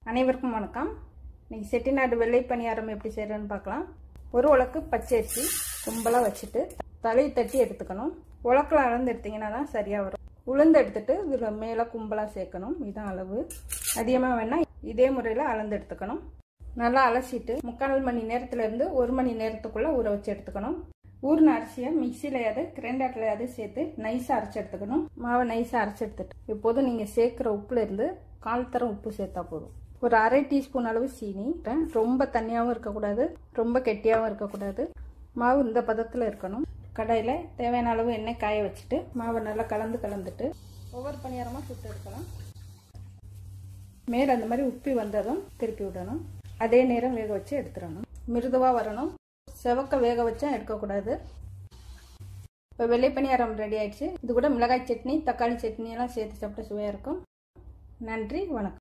அனைவருக்கும் வணக்கம் இன்னைக்கு செட்டிநாடு வெள்ளை பணியாரம் எப்படி செய்கிறேன்னு பார்க்கலாம் ஒரு உலக்கு பச்சை அரிசி கும்பலாக வச்சுட்டு தலையை தட்டி எடுத்துக்கணும் உலக்கில் அளந்து எடுத்தீங்கன்னா தான் சரியாக வரும் உளுந்து எடுத்துட்டு இதில் மேலே கும்பலாக சேர்க்கணும் இதுதான் அளவு அதிகமாக வேணால் இதே முறையில் அளந்து எடுத்துக்கணும் நல்லா அலசிட்டு முக்கால் மணி நேரத்துலேருந்து ஒரு மணி நேரத்துக்குள்ளே ஊற வச்சு எடுத்துக்கணும் ஊறின அரிசியை மிக்சிலையாவது கிரைண்டர்லையாவது சேர்த்து நைஸாக அரைச்சி எடுத்துக்கணும் மாவை நைஸாக அரைச்சி எடுத்துட்டு இப்போது நீங்கள் சேர்க்குற உப்புல இருந்து கால் தரம் உப்பு சேர்த்தா போதும் ஒரு அரை டீஸ்பூன் அளவு சீனி ரொம்ப தண்ணியாகவும் இருக்கக்கூடாது ரொம்ப கெட்டியாகவும் இருக்கக்கூடாது மாவு இந்த பதத்தில் இருக்கணும் கடாயில் தேவையான அளவு எண்ணெய் காய வச்சுட்டு மாவை நல்லா கலந்து கலந்துட்டு ஒவ்வொரு பணியாரமாக சுட்டு எடுக்கலாம் மேலே அந்த மாதிரி உப்பி வந்ததும் திருப்பி விடணும் அதே நேரம் வேக வச்சு எடுத்துடணும் மிருதுவாக வரணும் செவக்க வேக வச்சா எடுக்கக்கூடாது இப்போ வெள்ளை பணியாரம் ரெடி ஆயிடுச்சு இது கூட மிளகாய் சட்னி தக்காளி சட்னி எல்லாம் சேர்த்து சாப்பிட்ட சுவையாக இருக்கும் நன்றி வணக்கம்